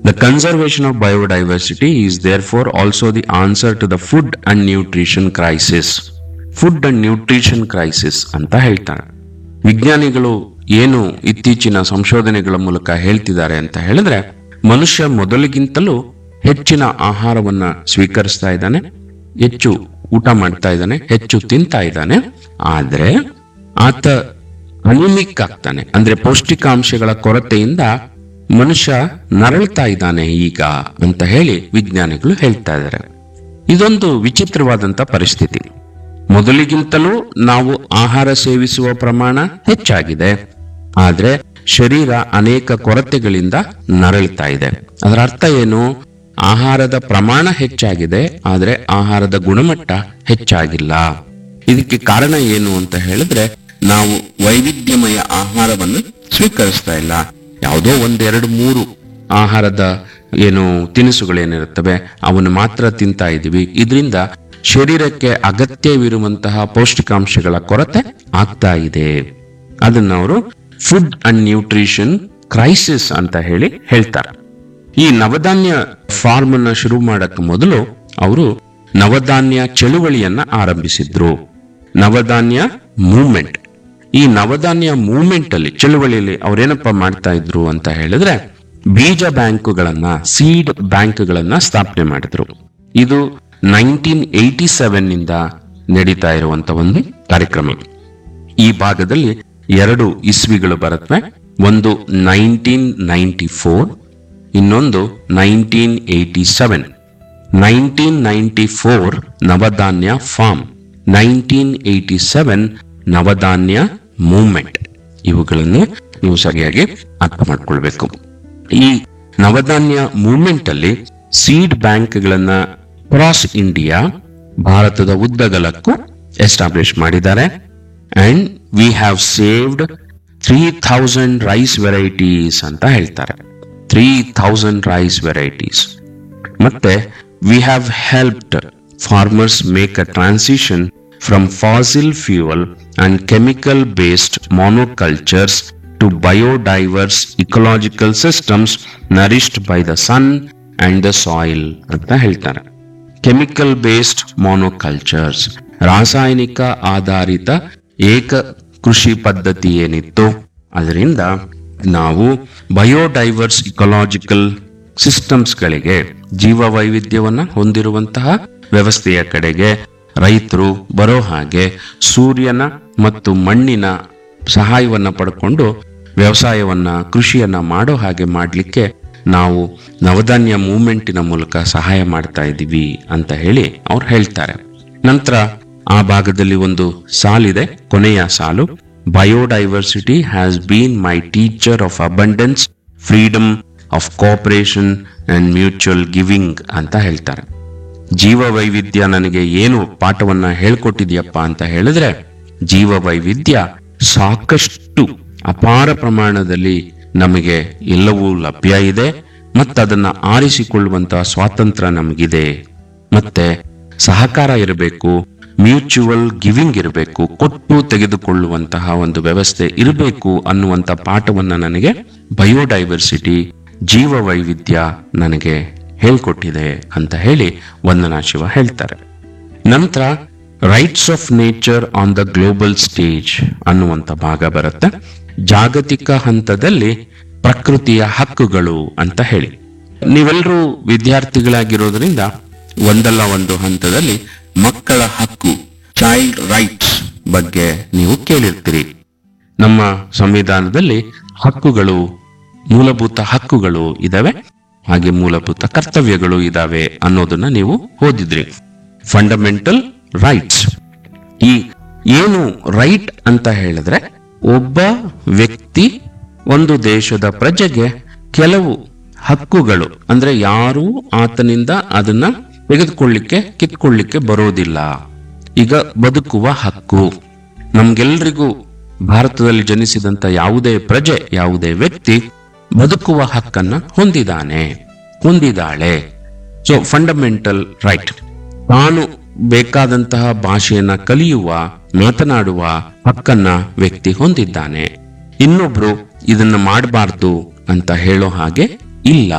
the conservation of biodiversity is there for also the answer to the food and nutrition crisis food and nutrition crisis ಅಂತ ಹೇಳ್ತಾರೆ ವಿಜ್ಞಾನಿಗಳು ಏನು ಇತ್ತೀಚಿನ ಸಂಶೋಧನೆಗಳ ಮೂಲಕ ಹೇಳ್ತಿದ್ದಾರೆ ಅಂತ ಹೇಳಿದ್ರೆ ಮನುಷ್ಯ ಮೊದಲಿಗಿಂತಲೂ ಹೆಚ್ಚಿನ ಆಹಾರವನ್ನ ಸ್ವೀಕರಿಸ್ತಾ ಇದ್ದಾನೆ ಹೆಚ್ಚು ಊಟ ಮಾಡ್ತಾ ಇದ್ದಾನೆ ಹೆಚ್ಚು ತಿಂತಾ ಇದ್ದಾನೆ ಆದ್ರೆ ಆತ ಅನಿಮಿಕ್ ಆಗ್ತಾನೆ ಅಂದ್ರೆ ಪೌಷ್ಟಿಕಾಂಶಗಳ ಕೊರತೆಯಿಂದ ಮನುಷ್ಯ ನರಳ್ತಾ ಇದ್ದಾನೆ ಈಗ ಅಂತ ಹೇಳಿ ವಿಜ್ಞಾನಿಗಳು ಹೇಳ್ತಾ ಇದ್ದಾರೆ ಇದೊಂದು ವಿಚಿತ್ರವಾದಂತ ಪರಿಸ್ಥಿತಿ ಮೊದಲಿಗಿಂತಲೂ ನಾವು ಆಹಾರ ಸೇವಿಸುವ ಪ್ರಮಾಣ ಹೆಚ್ಚಾಗಿದೆ ಆದ್ರೆ ಶರೀರ ಅನೇಕ ಕೊರತೆಗಳಿಂದ ನರಳ್ತಾ ಇದೆ ಅದರ ಅರ್ಥ ಏನು ಆಹಾರದ ಪ್ರಮಾಣ ಹೆಚ್ಚಾಗಿದೆ ಆದ್ರೆ ಆಹಾರದ ಗುಣಮಟ್ಟ ಹೆಚ್ಚಾಗಿಲ್ಲ ಇದಕ್ಕೆ ಕಾರಣ ಏನು ಅಂತ ಹೇಳಿದ್ರೆ ನಾವು ವೈವಿಧ್ಯಮಯ ಆಹಾರವನ್ನು ಸ್ವೀಕರಿಸ್ತಾ ಇಲ್ಲ ಯಾವುದೋ ಒಂದೆರಡು ಮೂರು ಆಹಾರದ ಏನು ತಿನಿಸುಗಳೇನಿರುತ್ತವೆ ಅವನ್ನು ಮಾತ್ರ ತಿಂತಾ ಇದೀವಿ ಇದರಿಂದ ಶರೀರಕ್ಕೆ ಅಗತ್ಯವಿರುವಂತಹ ಪೌಷ್ಟಿಕಾಂಶಗಳ ಕೊರತೆ ಆಗ್ತಾ ಇದೆ ಅದನ್ನ ಅವರು ಫುಡ್ ಅಂಡ್ ನ್ಯೂಟ್ರಿಷನ್ ಕ್ರೈಸಿಸ್ ಅಂತ ಹೇಳಿ ಹೇಳ್ತಾರೆ ಈ ನವಧಾನ್ಯ ಫಾರ್ಮ್ ಅನ್ನ ಶುರು ಮಾಡಕ್ ಮೊದಲು ಅವರು ನವಧಾನ್ಯ ಚಳುವಳಿಯನ್ನ ಆರಂಭಿಸಿದ್ರು ನವಧಾನ್ಯ ಮೂವ್ಮೆಂಟ್ ಈ ನವಧಾನ್ಯ ಮೂವ್ಮೆಂಟ್ ಅಲ್ಲಿ ಚಳುವಳಿಯಲ್ಲಿ ಅವ್ರೇನಪ್ಪ ಮಾಡ್ತಾ ಇದ್ರು ಅಂತ ಹೇಳಿದ್ರೆ ಬೀಜ ಬ್ಯಾಂಕುಗಳನ್ನ ಸೀಡ್ ಬ್ಯಾಂಕ್ಗಳನ್ನ ಸ್ಥಾಪನೆ ಮಾಡಿದ್ರು ಇದು ನೈನ್ಟೀನ್ ಏಯ್ಟಿ ಸೆವೆನ್ ನಿಂದ ನಡೀತಾ ಇರುವಂತ ಒಂದು ಕಾರ್ಯಕ್ರಮ ಈ ಭಾಗದಲ್ಲಿ ಎರಡು ಇಸ್ವಿಗಳು ಬರುತ್ತವೆ ಒಂದು ನೈನ್ಟೀನ್ ನೈಂಟಿ ಫೋರ್ ಇನ್ನೊಂದು nineteen eighty seven nineteen ninety four Navdanya farm nineteen eighty seven Navdanya movement ಇವುಗಳನ್ನು ನೀವು ಸರಿಯಾಗಿ ಅರ್ಥ ಮಾಡ್ಕೊಳ್ಬೇಕು ಈ ನವಧಾನ್ಯ ಮೂವ್ಮೆಂಟ್ ಅಲ್ಲಿ ಸೀಡ್ ಬ್ಯಾಂಕ್ಗಳನ್ನ ಕ್ರಾಸ್ ಇಂಡಿಯಾ ಭಾರತದ ಉದ್ದಗಲಕ್ಕೂ ಎಸ್ಟಾಬ್ಲಿಷ್ ಮಾಡಿದ್ದಾರೆ and we have saved three thousand rice varieties ಅಂತ ಹೇಳ್ತಾರೆ ತ್ರೀ ಥೌಸಂಡ್ ರೈಸ್ ವೆರೈಟೀಸ್ ಮತ್ತೆ we have helped farmers make a transition from fossil fuel and chemical based monocultures to biodiverse ecological systems nourished by the sun and the soil ಅಂತ ಹೇಳ್ತಾರೆ chemical based monocultures ರಾಸಾಯನಿಕ ಆಧಾರಿತ ಏಕ ಕೃಷಿ ಪದ್ಧತಿ ಏನಿತ್ತು ಅದರಿಂದ ನಾವು ಬಯೋಡೈವರ್ಸ್ ಇಕೊಲಾಜಿಕಲ್ ಸಿಸ್ಟಮ್ಸ್ಗಳಿಗೆ ಜೀವ ವೈವಿಧ್ಯವನ್ನ ಹೊಂದಿರುವಂತಹ ವ್ಯವಸ್ಥೆಯ ಕಡೆಗೆ ರೈತರು ಬರೋ ಹಾಗೆ ಸೂರ್ಯನ ಮತ್ತು ಮಣ್ಣಿನ ಸಹಾಯವನ್ನ ಪಡ್ಕೊಂಡು ವ್ಯವಸಾಯವನ್ನ ಕೃಷಿಯನ್ನ ಮಾಡೋ ಹಾಗೆ ಮಾಡಲಿಕ್ಕೆ ನಾವು ನವಧಾನ್ಯ ಮೂವ್ಮೆಂಟಿನ ಮೂಲಕ ಸಹಾಯ ಮಾಡ್ತಾ ಇದ್ದೀವಿ ಅಂತ ಹೇಳಿ ಅವ್ರು ಹೇಳ್ತಾರೆ ನಂತರ ಆ ಭಾಗದಲ್ಲಿ ಒಂದು ಸಾಲಿದೆ ಕೊನೆಯ ಸಾಲು biodiversity has been my teacher of abundance freedom of cooperation and mutual giving ಅಂತ ಹೇಳ್ತಾರೆ ಜೀವ ವೈವಿಧ್ಯ ನನಗೆ ಏನು ಪಾಠವನ್ನ ಹೇಳ್ಕೊಟ್ಟಿದ್ಯಪ್ಪ ಅಂತ ಹೇಳಿದ್ರೆ ಜೀವ ವೈವಿಧ್ಯ ಸಾಕಷ್ಟು ಅಪಾರ ಪ್ರಮಾಣದಲ್ಲಿ ನಮಗೆ ಎಲ್ಲವೂ ಲಭ್ಯ ಇದೆ ಮತ್ತದನ್ನ ಆರಿಸಿಕೊಳ್ಳುವಂತಹ ಸ್ವಾತಂತ್ರ್ಯ ನಮಗಿದೆ ಮತ್ತೆ ಸಹಕಾರ ಇರಬೇಕು ಮ್ಯೂಚುವಲ್ ಗಿವಿಂಗ್ ಇರಬೇಕು ಕೊಟ್ಟು ತೆಗೆದುಕೊಳ್ಳುವಂತಹ ಒಂದು ವ್ಯವಸ್ಥೆ ಇರಬೇಕು ಅನ್ನುವಂತ ಪಾಠವನ್ನ ನನಗೆ ಬಯೋಡೈವರ್ಸಿಟಿ ಜೀವ ವೈವಿಧ್ಯ ನನಗೆ ಹೇಳ್ಕೊಟ್ಟಿದೆ ಅಂತ ಹೇಳಿ ವಂದನಾ ಶಿವ ಹೇಳ್ತಾರೆ ನಂತರ rights of nature on the global stage ಅನ್ನುವಂತ ಭಾಗ ಬರುತ್ತೆ ಜಾಗತಿಕ ಹಂತದಲ್ಲಿ ಪ್ರಕೃತಿಯ ಹಕ್ಕುಗಳು ಅಂತ ಹೇಳಿ ನೀವೆಲ್ಲರೂ ವಿದ್ಯಾರ್ಥಿಗಳಾಗಿರೋದ್ರಿಂದ ಒಂದಲ್ಲ ಒಂದು ಹಂತದಲ್ಲಿ ಮಕ್ಕಳ ಹಕ್ಕು ಚೈಲ್ಡ್ ರೈಟ್ಸ್ ಬಗ್ಗೆ ನೀವು ಕೇಳಿರ್ತೀರಿ ನಮ್ಮ ಸಂವಿಧಾನದಲ್ಲಿ ಹಕ್ಕುಗಳು ಮೂಲಭೂತ ಹಕ್ಕುಗಳು ಇದಾವೆ ಹಾಗೆ ಮೂಲಭೂತ ಕರ್ತವ್ಯಗಳು ಇದಾವೆ ಅನ್ನೋದನ್ನ ನೀವು ಓದಿದ್ರಿ ಫಂಡಮೆಂಟಲ್ ರೈಟ್ಸ್ ಈ ಏನು ರೈಟ್ ಅಂತ ಹೇಳಿದ್ರೆ ಒಬ್ಬ ವ್ಯಕ್ತಿ ಒಂದು ದೇಶದ ಪ್ರಜೆಗೆ ಕೆಲವು ಹಕ್ಕುಗಳು ಅಂದ್ರೆ ಯಾರೂ ಆತನಿಂದ ಅದನ್ನ ತೆಗೆದುಕೊಳ್ಳಿಕ್ಕೆ ಕಿತ್ಕೊಳ್ಳಿಕ್ಕೆ ಬರೋದಿಲ್ಲ ಈಗ ಬದುಕುವ ಹಕ್ಕು ನಮ್ಗೆಲ್ರಿಗೂ ಭಾರತದಲ್ಲಿ ಜನಿಸಿದಂತ ಯಾವುದೇ ಪ್ರಜೆ ಯಾವುದೇ ವ್ಯಕ್ತಿ ಬದುಕುವ ಹಕ್ಕನ್ನ ಹೊಂದಿದಾನೆ ಹೊಂದಿದಾಳೆ ಸೊ ಫಂಡಮೆಂಟಲ್ ರೈಟ್ ತಾನು ಬೇಕಾದಂತಹ ಭಾಷೆಯನ್ನ ಕಲಿಯುವ ಮಾತನಾಡುವ ಹಕ್ಕನ್ನ ವ್ಯಕ್ತಿ ಹೊಂದಿದ್ದಾನೆ ಇನ್ನೊಬ್ರು ಇದನ್ನ ಮಾಡಬಾರ್ದು ಅಂತ ಹೇಳೋ ಹಾಗೆ ಇಲ್ಲ